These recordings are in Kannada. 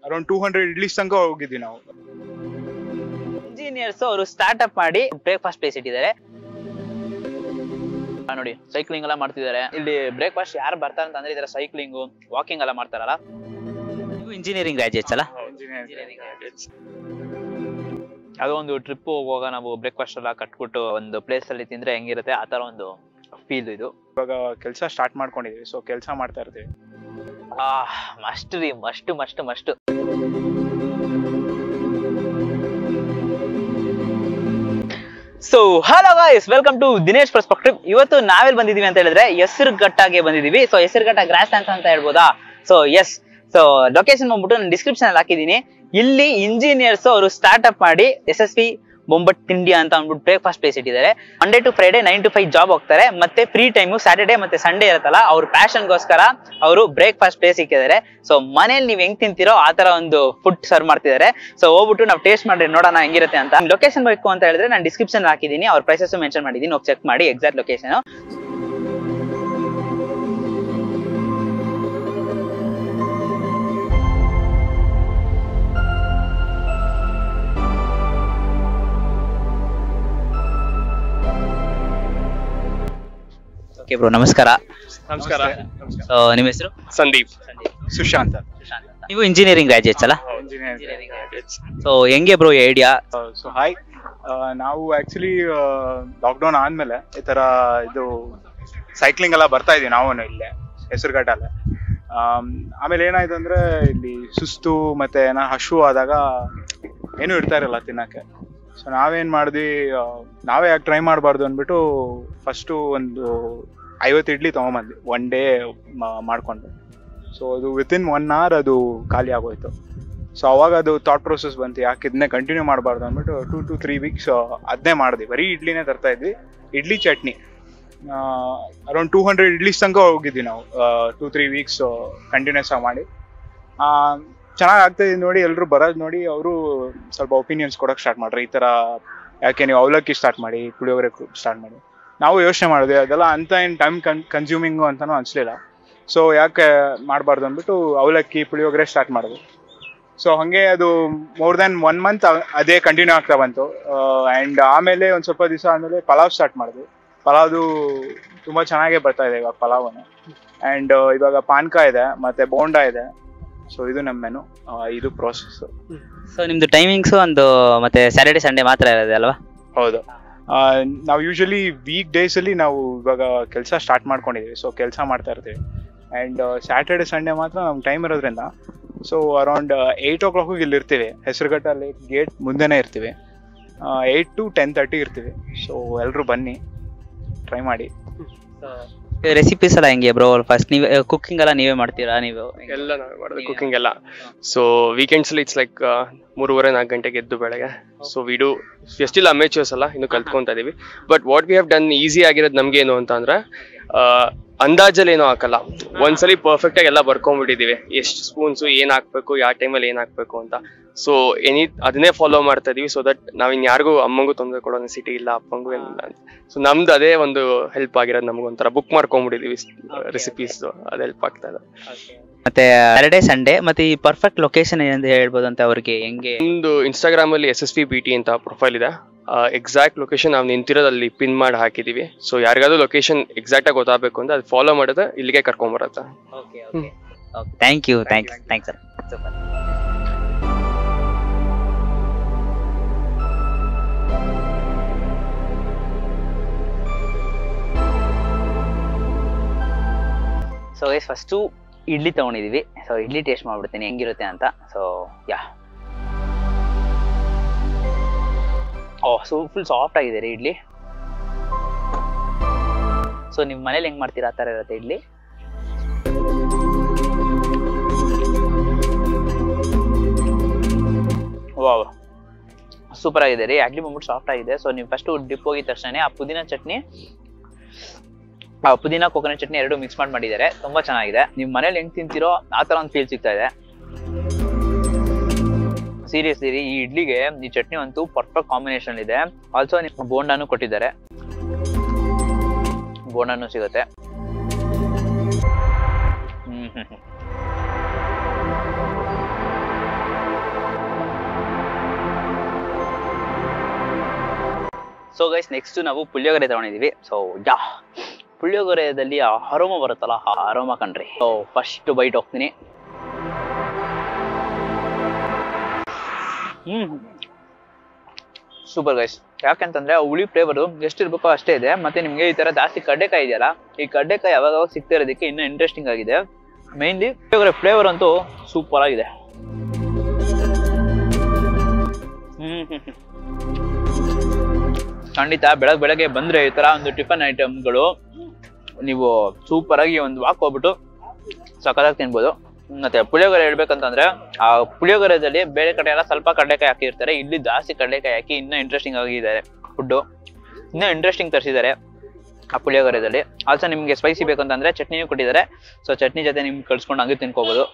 ಅರೌಂಡ್ ಟೂ ಹಂಡ್ರೆಡ್ ಇಡ್ಲಿಸ್ ತನಕ ಹೋಗಿದ್ವಿ ನಾವು ಇಂಜಿನಿಯರ್ಸ್ ಅವರು ಸ್ಟಾರ್ಟ್ಅಪ್ ಮಾಡಿ ಬ್ರೇಕ್ಫಾಸ್ಟ್ ಪ್ಲೇಸ್ ಇಟ್ಟಿದ್ದಾರೆ ಆ, ನೋಡಿ ಸೈಕ್ಲಿಂಗ್ ಎಲ್ಲ ಮಾಡ್ತಿದ್ದಾರೆ ಇಲ್ಲಿ ಬ್ರೇಕ್ಫಾಸ್ಟ್ ಯಾರು ಬರ್ತಾರೆ ಅಂತ ಅಂದ್ರೆ ಇದರ ಸೈಕ್ಲಿಂಗು ವಾಕಿಂಗ್ ಎಲ್ಲ ಮಾಡ್ತಾರಲ್ಲ ನೀವು ಇಂಜಿನಿಯರಿಂಗ್ ಗ್ರಾಜುಯೇಟ್ಸ್ ಅಲ್ಲ ಯಾವುದೋ ಒಂದು ಟ್ರಿಪ್ ಹೋಗುವಾಗ ನಾವು ಬ್ರೇಕ್ಫಾಸ್ಟ್ ಎಲ್ಲ ಕಟ್ಬಿಟ್ಟು ಒಂದು ಪ್ಲೇಸ್ ಅಲ್ಲಿ ತಿಂದ್ರೆ ಹೆಂಗಿರುತ್ತೆ ಆ ತರ ಒಂದು ಫೀಲ್ ಇದು ಇವಾಗ ಕೆಲಸ ಸ್ಟಾರ್ಟ್ ಮಾಡ್ಕೊಂಡಿದೀವಿ ಸೊ ಕೆಲಸ ಮಾಡ್ತಾ ಇರ್ತೀವಿ ಆ ಮಸ್ಟ್ ರೀ must must must so hello guys welcome to Dinesh perspective ಇವತ್ತು ನಾವೆಲ್ಲಿ ಬಂದಿದೀವಿ ಅಂತ ಹೇಳಿದ್ರೆ ಹೆಸರುಘಟ್ಟಾಗೆ ಬಂದಿದೀವಿ ಸೊ ಹೆಸರುಘಟ್ಟ ಗ್ರಾಸ್ ಡ್ಯಾನ್ಸ್ ಅಂತ ಹೇಳ್ಬೋದಾ ಸೊ ಎಸ್ ಸೊ ಲೊಕೇಶನ್ ಬಂದ್ಬಿಟ್ಟು ನಾನು ಡಿಸ್ಕ್ರಿಪ್ಷನ್ ಅಲ್ಲಿ ಹಾಕಿದೀನಿ ಇಲ್ಲಿ ಇಂಜಿನಿಯರ್ಸ್ ಅವರು ಸ್ಟಾರ್ಟ್ಅಪ್ ಮಾಡಿ ಎಸ್ ಎಸ್ ಪಿ ಬೊಂಬಟ್ ತಿಂಡಿ ಅಂತ ಅಂದ್ಬಿಟ್ಟು ಬ್ರೇಕ್ಫಾಸ್ಟ್ ಪ್ಲೇಸ್ ಇಟ್ಟಿದ್ದಾರೆ Monday to Friday nine to five job ಹೋಗ್ತಾರೆ ಮತ್ತೆ ಫ್ರೀ ಟೈಮು ಸ್ಯಾಟರ್ಡೆ ಮತ್ತೆ ಸಂಡೇ ಇರುತ್ತಲ್ಲ ಅವ್ರ ಪ್ಯಾಷನ್ಗೋಸ್ಕರ ಅವರು ಬ್ರೇಕ್ಫಾಸ್ಟ್ ಪ್ಲೇಸ್ ಇಕ್ಕಿದ್ದಾರೆ ಸೊ ಮನೇಲಿ ನೀವು ಹೆಂಗ್ ತಿಂತೀರೋ ಆ ತರ ಒಂದು ಫುಡ್ ಸರ್ವ್ ಮಾಡ್ತಿದ್ದಾರೆ ಸೊ ಹೋಗ್ಬಿಟ್ಟು ನಾವು ಟೇಸ್ಟ್ ಮಾಡಿ ನೋಡೋಣ ಹೆಂಗಿರುತ್ತೆ ಅಂತ ಲೊಕೇಶನ್ ಬೇಕು ಅಂತ ಹೇಳಿದ್ರೆ ನಾನು ಡಿಸ್ಕ್ರಿಪ್ಷನ್ ಹಾಕಿದ್ದೀನಿ ಅವ್ರ ಪ್ರೈಸಸ್ ಮೆನ್ಷನ್ ಮಾಡಿದ್ದೀನಿ ಹೋಗಿ ಚೆಕ್ ಮಾಡಿ ಎಕ್ಸಾಕ್ಟ್ ಲೊಕೇಶನ್ ಓಕೆ ಬ್ರೋ ನಮಸ್ಕಾರ ನಮಸ್ಕಾರ ಸೊ ನಿಮ್ಮ ಹೆಸರು ಸಂದೀಪ್ ಸುಶಾಂತ್ ನೀವು ಇಂಜಿನಿಯರಿಂಗ್ ಗ್ರಾಜುಯೇಟ್ಸ್ ಅಲ್ಲ ಇಂಜಿನಿಯರ್ ಸೊ ಹೆಂಗೆ ಬ್ರೋ ಐಡಿಯಾ ಸೊ ಹಾಯ್ ನಾವು ಆಕ್ಚುಲಿ ಲಾಕ್ಡೌನ್ ಆದ್ಮೇಲೆ ಈ ತರ ಇದು ಸೈಕ್ಲಿಂಗ್ ಎಲ್ಲ ಬರ್ತಾ ಇದೀವಿ ನಾವು ಇಲ್ಲೇ ಹೆಸರುಘಟ್ಟಲ್ಲೇ ಆಮ್, ಆಮೇಲೆ ಏನಾಯ್ತು ಅಂದ್ರೆ ಇಲ್ಲಿ ಸುಸ್ತು ಮತ್ತೆ ಏನೋ ಹಶು ಆದಾಗ ಏನು ಇರ್ತಾ ಇರಲ್ಲ ತಿನ್ನಕ್ಕೆ ಸೊ ನಾವೇನ್ ಮಾಡಿದ್ವಿ ಆ, ನಾವೇ ಯಾಕೆ ಟ್ರೈ ಮಾಡಬಾರ್ದು ಅಂದ್ಬಿಟ್ಟು ಫಸ್ಟು ಒಂದು ಐವತ್ತು ಇಡ್ಲಿ ತೊಗೊಂಬಂದ್ವಿ ಒನ್ ಡೇ ಮಾಡ್ಕೊಂಡು ಸೊ ಅದು ವಿತಿನ್ ಒನ್ ಅವರ್ ಅದು ಖಾಲಿ ಆಗೋಯ್ತು ಸೊ ಅವಾಗ ಅದು ಥಾಟ್ ಪ್ರೊಸೆಸ್ ಬಂತು ಯಾಕೆ ಇದನ್ನೇ ಕಂಟಿನ್ಯೂ ಮಾಡಬಾರ್ದು ಅಂದ್ಬಿಟ್ಟು ಟೂ ಟು ತ್ರೀ ವೀಕ್ಸ್ ಅದನ್ನೇ ಮಾಡಿದ್ವಿ ಬರೀ ಇಡ್ಲಿನೇ ತರ್ತಾ ಇದ್ವಿ idli chutney around two hundred idlis ತನಕ ಹೋಗಿದ್ವಿ ನಾವು ಟೂ ತ್ರೀ ವೀಕ್ಸ್ ಕಂಟಿನ್ಯೂಸ್ ಆಗಿ ಮಾಡಿ ಚೆನ್ನಾಗಿ ಆಗ್ತಾಯಿದೆ ನೋಡಿ ಎಲ್ಲರೂ ಬರೋದು ನೋಡಿ ಅವರು ಸ್ವಲ್ಪ ಒಪಿನಿಯನ್ಸ್ ಕೊಡೋಕೆ ಸ್ಟಾರ್ಟ್ ಮಾಡ್ರಿ ಈ ಥರ ಯಾಕೆ ನೀವು ಅವಲಕ್ಕಿ ಸ್ಟಾರ್ಟ್ ಮಾಡಿ ಪುಳಿಯೋಗರೆ ಸ್ಟಾರ್ಟ್ ಮಾಡಿ ನಾವು ಯೋಚನೆ ಮಾಡಿದ್ವಿ ಅದೆಲ್ಲ ಅಂತ ಏನು ಟೈಮ್ ಕನ್ ಕನ್ಸ್ಯೂಮಿಂಗು ಅಂತಲೂ ಅನಿಸ್ಲಿಲ್ಲ ಸೊ ಯಾಕೆ ಮಾಡಬಾರ್ದು ಅಂದ್ಬಿಟ್ಟು ಅವಲಕ್ಕಿ ಪುಳಿಯೋಗರೆ ಸ್ಟಾರ್ಟ್ ಮಾಡಿದ್ವಿ ಸೊ ಹಾಗೆ ಅದು ಮೋರ್ ದೆನ್ ಒನ್ ಮಂತ್ ಅದೇ ಕಂಟಿನ್ಯೂ ಆಗ್ತಾ ಬಂತು ಆ್ಯಂಡ್ ಆಮೇಲೆ ಒಂದು ಸ್ವಲ್ಪ ದಿವಸ ಆದಮೇಲೆ ಪಲಾವ್ ಸ್ಟಾರ್ಟ್ ಮಾಡಿದ್ವಿ ಪಲಾವ್ದು ತುಂಬ ಚೆನ್ನಾಗೇ ಬರ್ತಾ ಇದೆ ಇವಾಗ ಪಲಾವನ್ನು ಆ್ಯಂಡ್ ಇವಾಗ ಪಾನ್ಕ ಇದೆ ಮತ್ತೆ ಬೋಂಡಾ ಇದೆ ಸೊ ಇದು ನಮ್ಮ ಮೆನು ಇದು ಪ್ರೋಸೆಸ್ ಸೊ ನಿಮ್ದು ಟೈಮಿಂಗ್ಸ್ ಒಂದು ಮತ್ತೆ ಸ್ಯಾಟರ್ಡೆ ಸಂಡೇ ಮಾತ್ರ ಇರೋದು ಅಲ್ವಾ ಹೌದು ಆ, ನಾವು ಯೂಶಲಿ ವೀಕ್ ಡೇಸಲ್ಲಿ ನಾವು ಇವಾಗ ಕೆಲಸ ಸ್ಟಾರ್ಟ್ ಮಾಡ್ಕೊಂಡಿದ್ದೀವಿ ಸೊ ಕೆಲಸ ಮಾಡ್ತಾ ಇರ್ತೀವಿ ಆ್ಯಂಡ್ ಸ್ಯಾಟರ್ಡೆ ಸಂಡೇ ಮಾತ್ರ ನಮ್ಗೆ ಟೈಮ್ ಇರೋದ್ರಿಂದ ಸೊ ಅರೌಂಡ್ ಏಯ್ಟ್ ಓ ಕ್ಲಾಕಿಗೆ ಇಲ್ಲಿ ಇರ್ತೀವಿ ಹೆಸರುಘಟ್ಟಲ್ಲಿ ಗೇಟ್ ಮುಂದೆನೇ ಇರ್ತೀವಿ ಏಯ್ಟ್ ಟು ಟೆನ್ ತರ್ಟಿ ಇರ್ತೀವಿ ಸೊ ಎಲ್ಲರೂ ಬನ್ನಿ ಟ್ರೈ ಮಾಡಿ ರೆಸಿಪೀಸ್ ಎಲ್ಲ ಹೆಂಗೆ ಬ್ರೋ ಫಸ್ಟ್ ನೀವೇ ಕುಕಿಂಗ್ ಎಲ್ಲ ನೀವೇ ಮಾಡ್ತೀರಾ ನೀವು ಎಲ್ಲ ನಾವೇ ಮಾಡೋದು ಕುಕಿಂಗ್ ಎಲ್ಲ ಸೊ ವೀಕೆಂಡ್ಸ್ ಅಲ್ಲಿ ಇಟ್ಸ್ ಲೈಕ್ ಮೂರುವರೆ ನಾಲ್ಕು ಗಂಟೆಗೆ ಎದ್ದು ಬೆಳಗ್ಗೆ so we do still amateurs ಅಲ್ಲ ಇನ್ನು ಕಲ್ತ್ಕೊಂತ ಇದೀವಿ but what we have done easy ಆಗಿರೋದು ನಮ್ಗೆ ಏನು ಅಂತ ಅಂದ್ರೆ ಆ, ಅಂದಾಜಲ್ಲಿ ಏನೂ ಹಾಕಲ್ಲ ಒಂದ್ಸಲಿ ಪರ್ಫೆಕ್ಟ್ ಆಗಿ ಎಲ್ಲ ಬರ್ಕೊಂಡ್ಬಿಟ್ಟಿದೀವಿ ಎಷ್ಟು ಸ್ಪೂನ್ಸು ಏನ್ ಹಾಕ್ಬೇಕು ಯಾವ ಟೈಮಲ್ಲಿ ಏನ್ ಹಾಕ್ಬೇಕು ಅಂತ ಸೊ ಎನಿ ಅದನ್ನೇ ಫಾಲೋ ಮಾಡ್ತಾ ಇದೀವಿ ಸೊ ದಟ್ ನಾವ್ ಇನ್ ಯಾರಿಗೂ ಅಮ್ಮಂಗೂ ತೊಂದರೆ ಕೊಡೋ ನೆಸಿಟಿ ಇಲ್ಲ ಅಪ್ಪಂಗೂ ಏನಿಲ್ಲ ಅಂತ ಸೊ ನಮ್ದು ಅದೇ ಒಂದು ಹೆಲ್ಪ್ ಆಗಿರೋದು ನಮ್ಗೆ ಒಂಥರ ಬುಕ್ ಮಾಡ್ಕೊಂಡ್ಬಿಟ್ಟಿದೀವಿ ರೆಸಿಪೀಸ್ ಅದು ಹೆಲ್ಪ್ ಆಗ್ತಾ ಇದೆ ಮತ್ತೆ ಸ್ಯಾಟರ್ಡೆ ಸಂಡೇ ಮತ್ತೆ ಈ ಪರ್ಫೆಕ್ಟ್ ಲೊಕೇಶನ್ ಏನಂತ ಹೇಳ್ಬೋದು ಅಂತ ಅವ್ರಿಗೆ ಹೆಂಗೆ ನಮ್ದು ಇನ್ಸ್ಟಾಗ್ರಾಮ್ ಅಲ್ಲಿ S S P B T ಅಂತ ಪ್ರೊಫೈಲ್ ಇದೆ ಎಕ್ಸಾಕ್ಟ್ ಲೊಕೇಶನ್ ನಾವು ನಿಂತಿರೋದಲ್ಲಿ ಪಿನ್ ಮಾಡಿ ಹಾಕಿದೀವಿ ಸೊ ಯಾರಿಗಾದ್ರೂ ಲೊಕೇಶನ್ ಎಕ್ಸಾಕ್ಟ್ ಆಗಿ ಗೊತ್ತಾಗಬೇಕು ಅಂದ್ರೆ ಅದು ಫಾಲೋ ಮಾಡಿದ್ರೆ ಇಲ್ಲಿಗೆ ಕರ್ಕೊಂಬರತ್ತೆ thank you thanks thanks sir super so guys first idli ತಗೊಂಡಿದೀವಿ ಸೊ ಇಡ್ಲಿ ಟೇಸ್ಟ್ ಮಾಡ್ಬಿಡ್ತೀನಿ ಹೆಂಗಿರುತ್ತೆ ಅಂತ so yeah oh so full soft ಆಗಿದೆ ರೀ ಇಡ್ಲಿ ಸೊ ನಿಮ್ಮ ಮನೇಲಿ ಹೆಂಗ್ ಮಾಡ್ತೀರಾ ಆ ಥರ ಇರುತ್ತೆ ಇಡ್ಲಿ ವಾವ್ ಸೂಪರ್ ಆಗಿದೆ ರೀ ಅಡ್ಲಿ ಬಂದ್ಬಿಟ್ಟು ಸಾಫ್ಟ್ ಆಗಿದೆ ಸೊ ನೀವು ಫಸ್ಟ್ ಡಿಪ್ ಹೋಗಿದ ತಕ್ಷಣ ಆ ಪುದೀನ ಚಟ್ನಿ ಆ ಪುದೀನ ಕೋಕೋನಟ್ ಚಟ್ನಿ ಎರಡು ಮಿಕ್ಸ್ ಮಾಡಿ ಮಾಡಿದ್ದಾರೆ ತುಂಬಾ ಚೆನ್ನಾಗಿದೆ ನೀವು ಮನೇಲಿ ಹೆಂಗ್ ತಿಂತೀರೋ ಆ ತರ ಒಂದು ಫೀಲ್ ಸಿಗ್ತಾ ಇದೆ ಸೀರಿಯಸ್ಲಿ ರೀ ಈ ಇಡ್ಲಿಗೆ ಈ ಚಟ್ನಿ ಅಂತೂ ಪರ್ಫೆಕ್ಟ್ ಕಾಂಬಿನೇಷನ್ ಇದೆ ಆಲ್ಸೋ ನಿಮ್ಗೆ ಬೋಂಡಾನು ಕೊಟ್ಟಿದ್ದಾರೆ ಬೋಂಡಾನು ಸಿಗುತ್ತೆ hmm hmm hmm so guys next ನಾವು ಪುಳಿಯೋಗರೆ ತಗೊಂಡಿದೀವಿ ಸೊ ಯಾ ಪುಳಿಯೋಗರೆದಲ್ಲಿ ಆ ಅರೋಮ ಬರುತ್ತಲ್ಲ ಆ ಅರೋಮ ಕಣ್ರಿ ಸೊ ಫಸ್ಟ್ ಬೈಟ್ ಹೋಗ್ತೀನಿ ಹ್ಮ್ ಸೂಪರ್ ಗೈಸ್ ಯಾಕಂತಂದ್ರೆ ಆ ಹುಳಿ ಫ್ಲೇವರ್ ಎಷ್ಟಿರ್ಬೇಕೋ ಅಷ್ಟೇ ಇದೆ ಮತ್ತೆ ನಿಮ್ಗೆ ಈ ತರ ಜಾಸ್ತಿ ಕಡ್ಡೆಕಾಯಿ ಇದೆಯಲ್ಲ ಈ ಕಡ್ಡೆಕಾಯಿ ಯಾವಾಗ ಯಾವಾಗ ಸಿಗ್ತಾ ಇರೋದಕ್ಕೆ ಇನ್ನೂ ಇಂಟ್ರೆಸ್ಟಿಂಗ್ ಆಗಿದೆ ಮೈನ್ಲಿ ಫ್ಲೇವರ್ ಅಂತೂ ಸೂಪರ್ ಆಗಿದೆ ಹ್ಮ್ ಹ್ಮ್ ಹ್ಮ್. ಖಂಡಿತ ಬೆಳಗ್ಗೆ ಬೆಳಗ್ಗೆ ಬಂದ್ರೆ ಈ ತರ ಒಂದು ಟಿಫನ್ ಐಟಮ್ಗಳು ನೀವು ಸೂಪರ್ ಆಗಿ ಒಂದು ವಾಕ್ ಹೋಗ್ಬಿಟ್ಟು ಸಖತ್ತಾಗಿ ತಿನ್ಬೋದು ಮತ್ತೆ ಪುಳಿಯೋಗರೆ ಹೇಳ್ಬೇಕಂತಂದ್ರೆ ಆ ಪುಳಿಯೋಗರೆದಲ್ಲಿ ಬೇರೆ ಕಡೆ ಎಲ್ಲ ಸ್ವಲ್ಪ ಕಡಲೆಕಾಯಿ ಹಾಕಿರ್ತಾರೆ ಇಲ್ಲಿ ಜಾಸ್ತಿ ಕಡಲೆಕಾಯಿ ಹಾಕಿ ಇನ್ನೂ ಇಂಟ್ರೆಸ್ಟಿಂಗ್ ಆಗಿದ್ದಾರೆ ಫುಡ್ಡು ಇನ್ನೂ ಇಂಟ್ರೆಸ್ಟಿಂಗ್ ತರಿಸಿದ್ದಾರೆ ಆ ಪುಳಿಯೋಗರೆದಲ್ಲಿ ಆಲ್ಸೋ ನಿಮ್ಗೆ ಸ್ಪೈಸಿ ಬೇಕು ಅಂತಂದ್ರೆ ಚಟ್ನಿನೂ ಕೊಟ್ಟಿದ್ದಾರೆ ಸೊ ಚಟ್ನಿ ಜೊತೆ ನಿಮ್ಗೆ ಕಳ್ಸ್ಕೊಂಡು ಹಂಗೆ ತಿನ್ಕೋಬಹುದು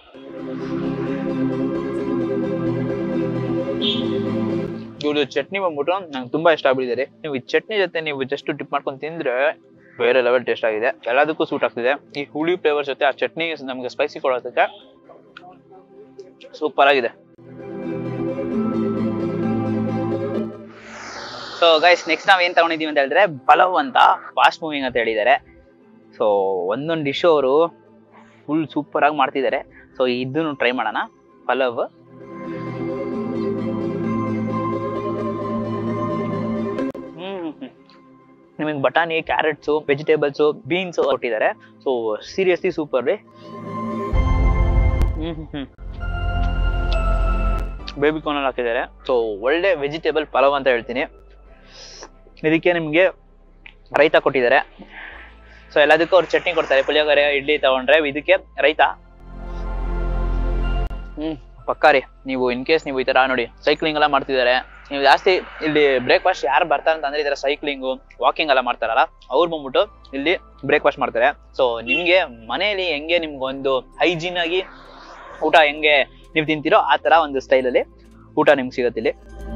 ಇವ್ರದ್ದು ಚಟ್ನಿ ಬಂದ್ಬಿಟ್ಟು ನಂಗೆ ತುಂಬಾ ಇಷ್ಟ ಆಗ್ಬಿಟ್ಟಿದೆ ನೀವು ಈ ಚಟ್ನಿ ಜೊತೆ ನೀವು ಜಸ್ಟ್ ಟಿಪ್ ಮಾಡ್ಕೊಂಡು ತಿಂದ್ರೆ ಬೇರೆ ಲೆವೆಲ್ ಟೇಸ್ಟ್ ಆಗಿದೆ ಎಲ್ಲದಕ್ಕೂ ಸೂಟ್ ಆಗ್ತಿದೆ ಈ ಹುಳಿ ಫ್ಲೇವರ್ ಜೊತೆ ಆ ಚಟ್ನಿ ನಮಗೆ ಸ್ಪೈಸಿ ಕೊಡೋದಕ್ಕೆ ಸೂಪರ್ ಆಗಿದೆ ಸೊ ಗೈಸ್ ನೆಕ್ಸ್ಟ್ ನಾವ್ ಏನ್ ತಗೊಂಡಿದೀವಿ ಅಂತ ಹೇಳಿದ್ರೆ ಪಲಾವ್ ಅಂತ ಫಾಸ್ಟ್ ಮೂವಿಂಗ್ ಅಂತ ಹೇಳಿದ್ದಾರೆ ಸೊ ಒಂದೊಂದು ಡಿಶ್ ಅವರು ಫುಲ್ ಸೂಪರ್ ಆಗಿ ಮಾಡ್ತಿದ್ದಾರೆ ಸೊ ಇದನ್ನು ಟ್ರೈ ಮಾಡೋಣ ಪಲಾವ್ ಹ್ಮ್ ನಿಮಗೆ ಬಟಾಣಿ ಕ್ಯಾರೆಟ್ಸು ವೆಜಿಟೇಬಲ್ಸು ಬೀನ್ಸ್ ಕೊಟ್ಟಿದ್ದಾರೆ ಸೊ ಸೀರಿಯಸ್ಲಿ ಸೂಪರ್ ರೀ ಹ್ಮ್ ಹ್ಮ್ ಬೇಬಿ ಕಾರ್ನಲ್ಲಿ ಹಾಕಿದ್ದಾರೆ ಸೊ ಒಳ್ಳೆ ವೆಜಿಟೇಬಲ್ ಪಲಾವ್ ಅಂತ ಹೇಳ್ತೀನಿ ಇದಕ್ಕೆ ನಿಮಗೆ ರೈತ ಕೊಟ್ಟಿದ್ದಾರೆ ಸೊ ಎಲ್ಲದಕ್ಕೂ ಅವ್ರು ಚಟ್ನಿ ಕೊಡ್ತಾರೆ ಪುಳಿಯೋಗರೆ ಇಡ್ಲಿ ತಗೊಂಡ್ರೆ ಇದಕ್ಕೆ ರೈತ ಹ್ಮ್ ಪಕ್ಕಾರಿ ನೀವು ಇನ್ ಕೇಸ್ ನೀವು ಈ ತರ ನೋಡಿ ಸೈಕ್ಲಿಂಗ್ ಎಲ್ಲ ಮಾಡ್ತಿದ್ದಾರೆ ನೀವು ಜಾಸ್ತಿ ಇಲ್ಲಿ ಬ್ರೇಕ್ಫಾಸ್ಟ್ ಯಾರು ಬರ್ತಾರೆ ಅಂತಂದ್ರೆ ಈ ತರ ಸೈಕ್ಲಿಂಗು ವಾಕಿಂಗ್ ಎಲ್ಲ ಮಾಡ್ತಾರಲ್ಲ ಅವ್ರು ಬಂದ್ಬಿಟ್ಟು ಇಲ್ಲಿ ಬ್ರೇಕ್ಫಾಸ್ಟ್ ಮಾಡ್ತಾರೆ ಸೊ ನಿಮ್ಗೆ ಮನೆಯಲ್ಲಿ ಹೆಂಗೆ ನಿಮ್ಗೊಂದು ಹೈಜೀನ್ ಆಗಿ ಊಟ ಹೆಂಗೆ ನೀವು ತಿಂತೀರೋ ಆ ತರ ಒಂದು ಸ್ಟೈಲಲ್ಲಿ ಊಟ ನಿಮ್ಗೆ ಸಿಗತ್ತೆ ಇಲ್ಲಿ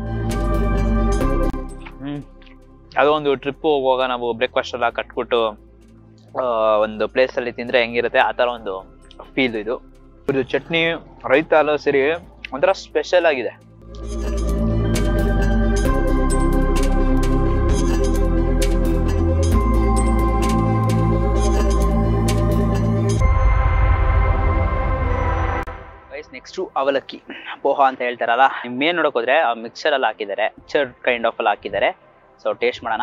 ಹ್ಮ್ ಯಾವುದೋ ಒಂದು ಟ್ರಿಪ್ ಹೋಗುವಾಗ ನಾವು ಬ್ರೇಕ್ಫಾಸ್ಟ್ ಎಲ್ಲ ಕಟ್ಬಿಟ್ಟು ಆ, ಒಂದು ಪ್ಲೇಸ್ ಅಲ್ಲಿ ತಿಂದ್ರೆ ಹೆಂಗಿರುತ್ತೆ ಆ ತರ ಒಂದು ಫೀಲ್ ಇದು ಇದು ಚಟ್ನಿ ರೈತ ಎಲ್ಲ ಸೇರಿ ಒಂಥರ ಸ್ಪೆಷಲ್ ಆಗಿದೆ ನೆಕ್ಸ್ಟ್ ಅವಲಕ್ಕಿ ಪೋಹ ಅಂತ ಹೇಳ್ತಾರಲ್ಲ ನಿಮ್ ಏನ್ ನೋಡಕ್ ಹೋದ್ರೆ ಆ ಮಿಕ್ಸರ್ ಅಲ್ಲಿ ಹಾಕಿದ್ದಾರೆ ಮಿಕ್ಸರ್ ಕೈಂಡ್ ಆಫ್ ಅಲ್ಲಿ ಹಾಕಿದ್ದಾರೆ ಸೊ ಟೇಸ್ಟ್ ಮಾಡೋಣ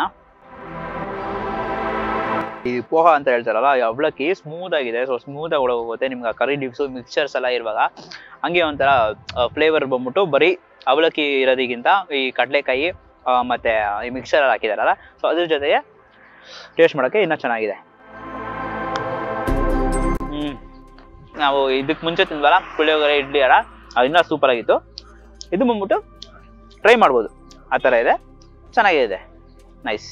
ಈ ಪೋಹ ಅಂತ ಹೇಳ್ತಾರಲ್ಲ ಈ ಅವಲಕ್ಕಿ ಸ್ಮೂತ್ ಆಗಿದೆ ಸೊ ಸ್ಮೂತ್ ಆಗಿ ಹೋಗುತ್ತೆ ನಿಮ್ಗೆ ಆ ಕರಿ ಲೀವ್ಸು ಮಿಕ್ಸ್ಚರ್ಸ್ ಎಲ್ಲ ಇರುವಾಗ ಹಂಗೆ ಒಂಥರ ಫ್ಲೇವರ್ ಬಂದ್ಬಿಟ್ಟು ಬರೀ ಅವಲಕ್ಕಿ ಇರೋದಕ್ಕಿಂತ ಈ ಕಡಲೆಕಾಯಿ ಮತ್ತೆ ಈ ಮಿಕ್ಸರ್ ಅಲ್ಲಿ ಹಾಕಿದಾರಲ್ಲ ಸೊ ಅದ್ರ ಜೊತೆಗೆ ಟೇಸ್ಟ್ ಮಾಡೋಕ್ಕೆ ಇನ್ನೂ ಚೆನ್ನಾಗಿದೆ ಹ್ಮ್ ನಾವು ಇದಕ್ಕೆ ಮುಂಚೆ ತಿಂದ್ವಲ್ಲ ಪುಳಿಯೋಗರೆ ಇಡ್ಲಿ ಅಲ್ಲ ಅದು ಇನ್ನೂ ಸೂಪರ್ ಆಗಿತ್ತು ಇದು ಬಂದ್ಬಿಟ್ಟು ಟ್ರೈ ಮಾಡ್ಬೋದು ಆ ಥರ ಇದೆ ಚೆನ್ನಾಗಿದೆ ನೈಸ್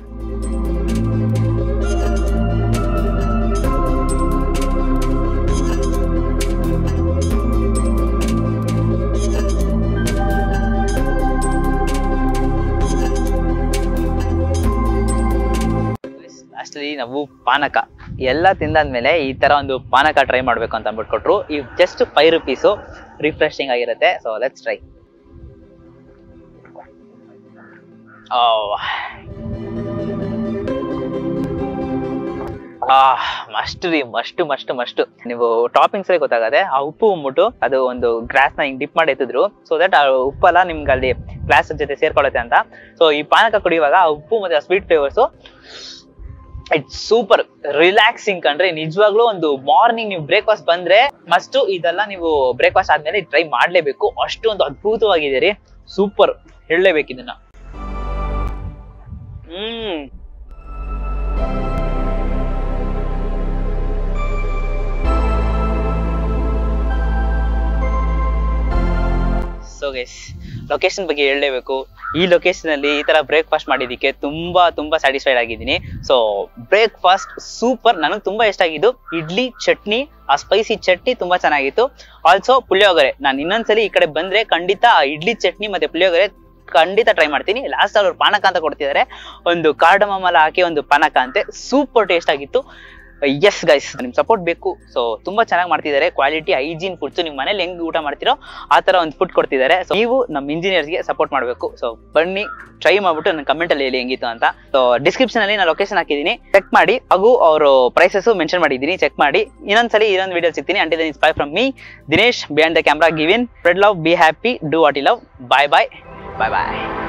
ಲಾಸ್ಟಲ್ಲಿ ನಾವು ಪಾನಕ ಎಲ್ಲ ತಿಂದಾದ್ಮೇಲೆ ಈ ತರ ಒಂದು ಪಾನಕ ಟ್ರೈ ಮಾಡ್ಬೇಕು ಅಂತ ಅಂದ್ಬಿಟ್ಟು ಕೊಟ್ರು ಈ ಜಸ್ಟ್ ಫೈವ್ ರುಪೀಸು ರಿಫ್ರೆಶಿಂಗ್ ಆಗಿರುತ್ತೆ ಸೊ ಲೆಟ್ಸ್ ಟ್ರೈ ಆ ಮಸ್ಟ್ ರೀ ಮಸ್ಟ್ ಮಸ್ಟ್ ಮಸ್ಟ್ ನೀವು ಟಾಪಿಂಗ್ಸ್ ಗೊತ್ತಾಗದೆ ಆ ಉಪ್ಪು ಉಂಬಿಟ್ಟು ಅದು ಒಂದು ಗ್ರಾಸ್ ನ ಹಿಂಗ್ ಡಿಪ್ ಮಾಡಿ ಎತ್ತಿದ್ರು ಸೊ ದಟ್ ಆ ಉಪ್ಪೆಲ್ಲ ನಿಮ್ಗೆ ಅಲ್ಲಿ ಗ್ಲಾಸ್ ಜೊತೆ ಸೇರ್ಕೊಳ್ಳುತ್ತೆ ಅಂತ ಸೊ ಈ ಪಾನಕ ಕುಡಿಯುವಾಗ ಆ ಉಪ್ಪು ಮತ್ತೆ sweet flavours it's super relaxing ಕಂಡ್ರೆ ನಿಜವಾಗ್ಲೂ ಒಂದು ಮಾರ್ನಿಂಗ್ ನೀವು ಬ್ರೇಕ್ಫಾಸ್ಟ್ ಬಂದ್ರೆ ಮಸ್ಟ್ ಇದೆಲ್ಲ ನೀವು ಬ್ರೇಕ್ಫಾಸ್ಟ್ ಆದ್ಮೇಲೆ ಟ್ರೈ ಮಾಡ್ಲೇಬೇಕು ಅಷ್ಟು ಒಂದು ಅದ್ಭುತವಾಗಿದೆ ರೀ ಸೂಪರ್ ಹೇಳಲೇಬೇಕು ಇದನ್ನ ಹ್ಮ್ ಸೊ ಗೈಸ್ ಲೊಕೇಶನ್ ಬಗ್ಗೆ ಹೇಳಲೇಬೇಕು ಈ ಲೊಕೇಶನ್ ಅಲ್ಲಿ ಈ ತರ ಬ್ರೇಕ್ಫಾಸ್ಟ್ ಮಾಡಿದ್ದಕ್ಕೆ ತುಂಬಾ ತುಂಬಾ ಸ್ಯಾಟಿಸ್ಫೈಡ್ ಆಗಿದ್ದೀನಿ ಸೊ ಬ್ರೇಕ್ಫಾಸ್ಟ್ ಸೂಪರ್ ನನಗೆ ತುಂಬಾ ಇಷ್ಟ ಆಗಿದ್ದು ಇಡ್ಲಿ ಚಟ್ನಿ ಆ ಸ್ಪೈಸಿ ಚಟ್ನಿ ತುಂಬಾ ಚೆನ್ನಾಗಿತ್ತು ಆಲ್ಸೋ ಪುಳಿಯೋಗರೆ ನಾನು ಇನ್ನೊಂದ್ಸಲಿ ಈ ಕಡೆ ಬಂದ್ರೆ ಖಂಡಿತ ಆ ಇಡ್ಲಿ ಚಟ್ನಿ ಮತ್ತೆ ಪುಳಿಯೋಗರೆ ಖಂಡಿತ ಟ್ರೈ ಮಾಡ್ತೀನಿ ಲಾಸ್ಟ್ ಅವ್ರು ಪಾನಕ ಅಂತ ಕೊಡ್ತಿದ್ದಾರೆ ಒಂದು ಕಾರ್ಡಮಲ್ಲ ಹಾಕಿ ಒಂದು ಪಾನಕ ಅಂತೆ ಸೂಪರ್ ಟೇಸ್ಟ್ ಆಗಿತ್ತು ಎಸ್ ಗೈಸ್ ನಿಮ್ ಸಪೋರ್ಟ್ ಬೇಕು ಸೊ ತುಂಬಾ ಚೆನ್ನಾಗಿ ಮಾಡ್ತಿದ್ದಾರೆ ಕ್ವಾಲಿಟಿ ಹೈಜೀನ್ ಫುಡ್ಸ್ ನೀವು ಮನೇಲಿ ಹೆಂಗ್ ಊಟ ಮಾಡ್ತಿರೋ ಆ ತರ ಒಂದು ಫುಡ್ ಕೊಡ್ತಿದ್ದಾರೆ ಸೊ ನೀವು ನಮ್ಮ ಇಂಜಿನಿಯರ್ಸ್ಗೆ ಸಪೋರ್ಟ್ ಮಾಡಬೇಕು ಸೊ ಬನ್ನಿ ಟ್ರೈ ಮಾಡ್ಬಿಟ್ಟು ನನ್ನ ಕಮೆಂಟ್ ಅಲ್ಲಿ ಹೇಳಿ ಹೆಂಗಿತ್ತು ಅಂತ ಸೊ ಡಿಸ್ಕ್ರಿಪ್ಷನ್ ಅಲ್ಲಿ ನಾನು ಲೊಕೇಶನ್ ಹಾಕಿದ್ದೀನಿ ಚೆಕ್ ಮಾಡಿ ಹಾಗೂ ಅವರು ಪ್ರೈಸಸ್ ಮೆನ್ಷನ್ ಮಾಡಿದ್ದೀನಿ ಚೆಕ್ ಮಾಡಿ ಇನ್ನೊಂದ್ಸಲಿ ಇನ್ನೊಂದು ವಿಡಿಯೋ ಸಿಗ್ತೀನಿ until inspire from me Dinesh beyond the camera giving spread love be happy do what I love bye bye bye bye